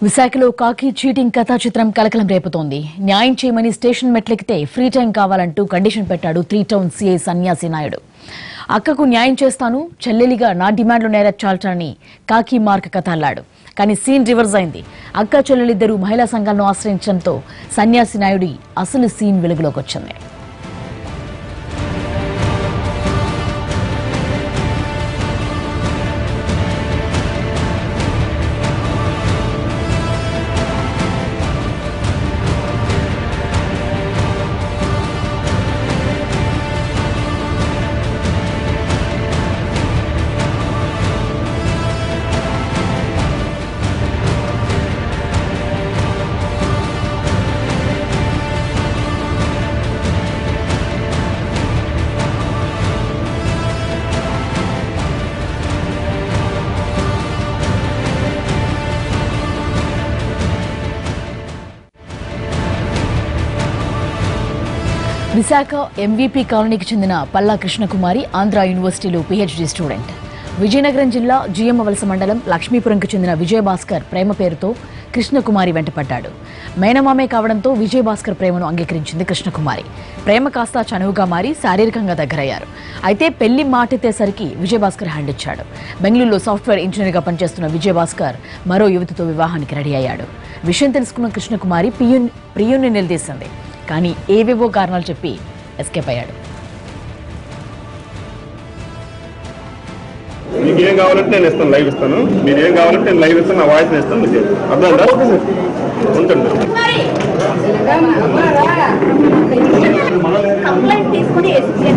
విశాఖలో కాకి చీటింగ్ కథా చిత్రం కలకలం రేపుతోంది న్యాయం చేయమని స్టేషన్ మెట్లెక్కితే ఫ్రీ టైం కావాలంటూ కండిషన్ పెట్టాడు three town CI Sanyasi Naidu అక్కకు న్యాయం చేస్తాను చెల్లెలిగా నా డిమాండ్లు నెరవేర్చాలని కాకి మార్క్ కథ అల్లాడు కానీ సీన్ రివర్స్ అయింది అక్క చెల్లెలిద్దరూ మహిళా సంఘాలను ఆశ్రయించడంతో సన్యాసి నాయుడి అసలు సీన్ వెలుగులోకి వచ్చింది విశాఖ ఎంవీపీ కాలనీకి చెందిన పల్లా కృష్ణకుమారి ఆంధ్ర యూనివర్సిటీలో పీహెచ్డీ స్టూడెంట్ విజయనగరం జిల్లా జియమ్మవలస మండలం లక్ష్మీపురంకు చెందిన విజయభాస్కర్ ప్రేమ పేరుతో కృష్ణకుమారి వెంటపడ్డాడు మేనమామే కావడంతో విజయభాస్కర్ ప్రేమను అంగీకరించింది కృష్ణకుమారి ప్రేమ కాస్త చనువుగా మారి శారీరకంగా దగ్గరయ్యారు అయితే పెళ్లి మాటెత్తేసరికి విజయభాస్కర్ హ్యాండ్ ఇచ్చాడు బెంగళూరులో సాఫ్ట్వేర్ ఇంజనీర్గా పనిచేస్తున్న విజయభాస్కర్ మరో యువతితో వివాహానికి రెడీ అయ్యాడు విషయం తెలుసుకున్న కృష్ణకుమారి ప్రియుని ప్రియుని నిలదీసింది కానీ ఏవేవో కారణాలు చెప్పి ఎస్కేప్ అయ్యాడు మీకు ఏం కావాలంటే నేను ఇస్తాను లైవ్ ఇస్తాను మీరు ఏం కావాలంటే నేను లైవ్ ఇస్తాను నా వాయిస్ ఇస్తాను మీరు చేయండి అర్థమైందా ఉంటుంది కంప్లైంట్ తీసుకుని ఎస్పీ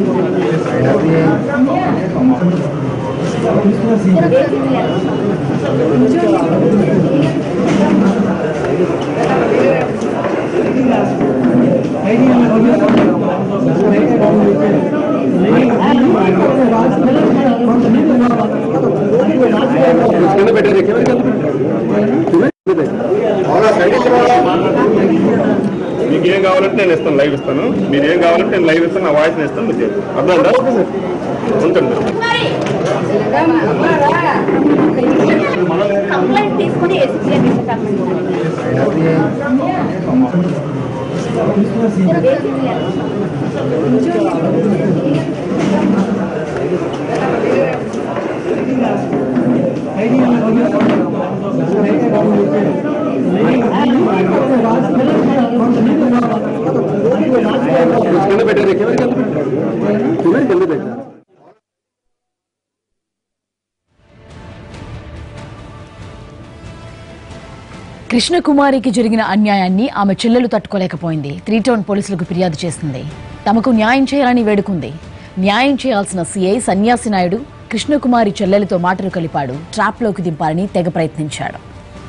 కింద పెట్టేది మీకు ఏం కావాలంటే నేను ఇస్తాను లైవ్ ఇస్తాను మీరు ఏం కావాలంటే నేను లైవ్ ఇస్తాను నా వాయిస్ ఇస్తాను మీరు చేయండి అర్థమైందా ఉంటుంది కంప్లైంట్ తీసుకుని ఎస్పీ కింద పెట్టేది కింద పెట్టేది కృష్ణకుమారికి జరిగిన అన్యాయాన్ని ఆమె చెల్లెలు తట్టుకోలేకపోయింది త్రీ టౌన్ పోలీసులకు ఫిర్యాదు చేసింది తమకు న్యాయం చేయాలని వేడుకుంది న్యాయం చేయాల్సిన సీఐ సన్యాసి నాయుడు కృష్ణకుమారి చెల్లెలితో మాటలు కలిపాడు ట్రాప్లోకి దింపాలని తెగ ప్రయత్నించాడు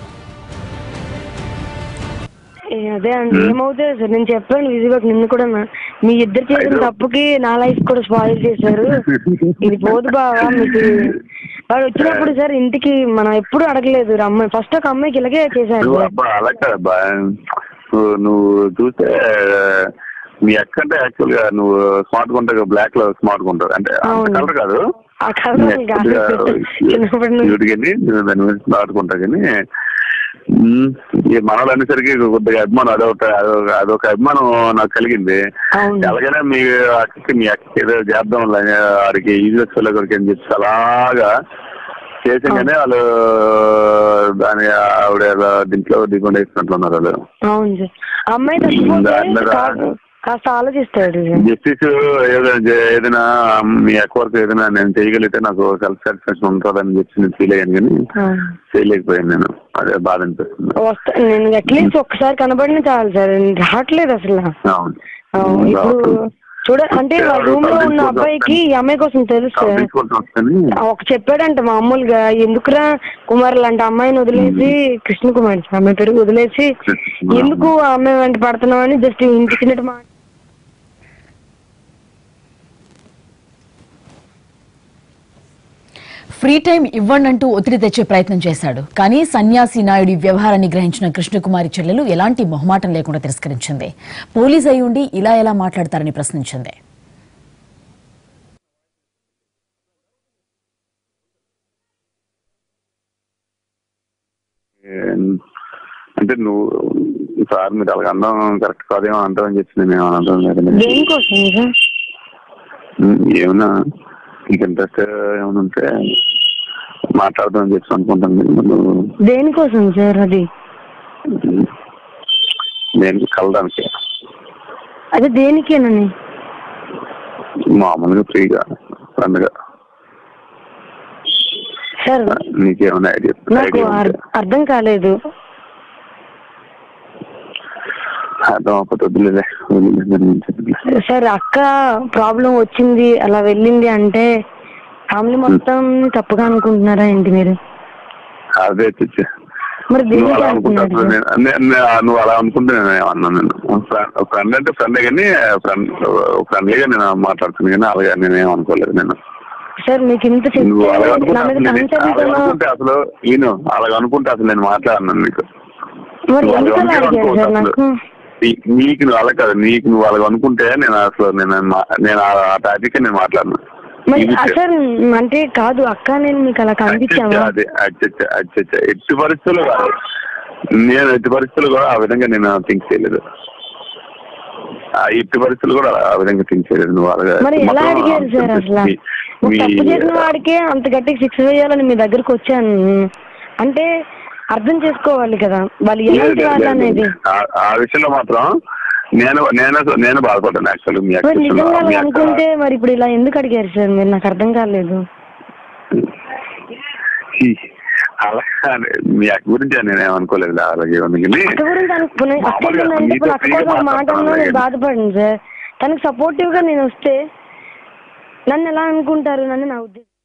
ఏ, అదే అండి ఏమవుతుంది సార్ నేను చెప్పాను విజయబాబు నిన్ను కూడా నా- మీ ఇద్దరు చేసిన తప్పుకి నా లైఫ్ కూడా స్పాయిల్ చేశారు ఇది పోదు బావా మీకు వాడు వచ్చినప్పుడు సార్ ఇంటికి మనం ఎప్పుడు అడగలేదు అమ్మాయి ఫస్ట్ ఒక అమ్మాయికి ఇలాగే చేశారు నువ్వు సార్ అబ్బా అలా కాదబ్బా నువ్వు నువ్వు చూస్తే మీ అక్క అంటే యాక్చువల్ గా నువ్వు స్మార్ట్ గా ఉంటావు బ్లాక్ లో స్మార్ట్ గా ఉంటావు అంటే అంత అవును. కలర్ కాదు ఆ కలర్ కాదు చిన్నప్పటి నుంచి క్యూట్ కానీ నువ్వు దాని మీద స్మార్ట్ గా ఉంటావు కానీ ఉమ్, ఈ మనలు అనేసరికి కొద్దిగా అభిమానం అదొక అదొక అదొక అభిమానం నాకు కలిగింది అవును ఎలాగైనా మీ అక్కకి మీ అక్కకి ఏదో చేద్దాం వాడికి ఈజీఎస్ కొరికి అని చెప్పి అలాగా చేసంగానే వాళ్ళు దాని ఆవిడ ఏదో దీంట్లో దిగుండా వేసినట్లున్నారు వాళ్ళు అవును సార్ అమ్మాయి తప్పిపోతే కా- కాస్త ఆలోచిస్తాడు సార్. జస్టిస్ ఏదైనా ఏదైనా మీ అక్క వరకు ఏదైనా నేను చేయగలిగితే నాకు సెల్ఫ్ సాటిస్ఫాక్షన్ ఉంటుందని చెప్పి నేను ఫీల్ అయ్యాను కానీ ఆ. చేయలేకపోయాను నేను అదే బాధ అనిపిస్తుంది వస్తా నేను అట్లీస్ట్ ఒక్కసారి కనబడిన చాలు సార్ రావట్లేదు అసలు అవును ఆ, ఇప్పుడు చూడ అంటే మా రూమ్ లో ఉన్న అబ్బాయికి ఈ అమ్మాయి కోసం తెలుసు సార్ తీసుకుంటూ వస్తాను ఆ, ఒక చెప్పాడంట మామూలుగా ఎందుకురా కుమార్ లాంటి అమ్మాయిని వదిలేసి కృష్ణ కుమార్ సార్ అమ్మాయి పేరు వదిలేసి ఎందుకు ఆ అమ్మాయి వెంట పడుతున్నావు అని జస్ట్ ఇంటి చిన్నట్టు మా ఫ్రీ టైం ఇవ్వండంటూ ఒత్తిడి తెచ్చే ప్రయత్నం చేశాడు కానీ సన్యాసి నాయుడి వ్యవహారాన్ని గ్రహించిన కృష్ణకుమారి చెల్లెలు ఎలాంటి మొహమాటం లేకుండా తిరస్కరించింది పోలీస్ అయి ఉండి ఇలా ఎలా మాట్లాడతారని ప్రశ్నించింది అంటే నువ్వు సార్ మీరు అలాగ అన్నం కరెక్ట్ కాదేమో అంటామని చెప్పి నేను ఏమన్నా అనడం లేదండి దేనికోసం సార్ ఉమ్, ఏమన్నా నీకు ఇంట్రెస్ట్ ఏమైనా ఉంటే మాట్లాడదామని చెప్పి అనుకుంటాను నువ్వు దేనికోసం సార్ అది నేను కలడానికి అదే దేనికేనని మామూలుగా ఫ్రీగా ఫ్రెండ్గా సార్ నీకేమైనా ఐడియా నాకు ఐడియా అర్- ఉంటే అర్థం కాలేదు అర్థం అవ్వకపోతే వదిలేలే వదిలే నేను చెప్పలే సార్ అక్క ప్రాబ్లం వచ్చింది అలా వెళ్ళింది అంటే ఫ్యామిలీ మొత్తం తప్పుగా అనుకుంటున్నారా ఏంటి మీరు అదే చిచ్చే మరి నువ్వు దేనికి అలా అనుకుంటా అంటున్నారు అసలు నేను- నే- నే- నువ్వు అలా అనుకుంటే నేను ఏమన్నా నేను ఫ్రెండ్ అంటే ఫ్రెండ్ కానీ ఫ్రెండ్ ఫ్రెండ్లీగా నేను మాట్లాడుతున్నాను కానీ అలాగే నేను ఏమనుకోలేదు నేను సార్ మీకు ఇంత నువ్వు చెప్తే అలాగ అనుకుంటే నా మీద అసలు నేను- అలాగ కన్సల్టేషన్ అనుకుంటే అసలు నేను అలాగ అనుకుంటే అసలు నేను మాట్లాడను నీకు మరి నువ్వు ఎందుకు అలాగ అలా అడిగారు సార్ అనుకోవద్దు నాకు నీ- నీకు నువ్వు అలా కాదు నీకు నువ్వు అలాగ అనుకుంటే నేను అసలు నేను మా- నేను ఆ టాపిక్ నేను మాట్లాడను మరి ఇది ఆ సార్ అంటే కాదు అక్క నేను మీకు అలా కనిపించామా అదే అచ్చచ్చ అచ్చచ్చ ఎట్టి పరిస్థితులు కాదు నేను ఎట్టి పరిస్థితులు కూడా ఆ విధంగా నేను థింక్ చేయలేదు ఆ ఎట్టి పరిస్థితులు కూడా ఆ విధంగా థింక్ చేయలేదు నువ్వు అలాగా మరి ఎలా మొత్తం అడిగారు సార్ అసలు మీ- ఒక మీ- తప్పు చేసిన వాడికే అంత గట్టిగా శిక్ష వేయాలని మీ దగ్గరకు వచ్చాను అంటే అర్థం చేసుకోవాలి కదా వాళ్ళు లేదు, ఎలాంటి లేదు, వాళ్ళు లేదు. అనేది ఆ- ఆ విషయంలో మాత్రం నేను నేను నేను బాధపడ్డాను యాక్చువల్లీ మీ మరి అక్క నిజంగా విషయంలో. అలా మీ అక్క- అనుకుంటే మరి ఇప్పుడు ఇలా ఎందుకు అడిగారు సార్ మీరు నాకు అర్థం కాలేదు ఈ, అలా కాదు. మీ అక్క గురించి నేను ఏమనుకోలేదు అలాగే అందుకని అక్క గురించి అనుకునే అక్క మామూలుగా ఏమన్నా మీతో ఇప్పుడు అక్క ఫ్రీగా కోసం ఒక మాట అన్నా మాట్లాడుతున్నాను నేను కానీ. బాధపడను సార్ తనకు సపోర్టివ్ గా నేను వస్తే నన్ను ఎలా అనుకుంటారు నన్ను నా ఉద్దేశం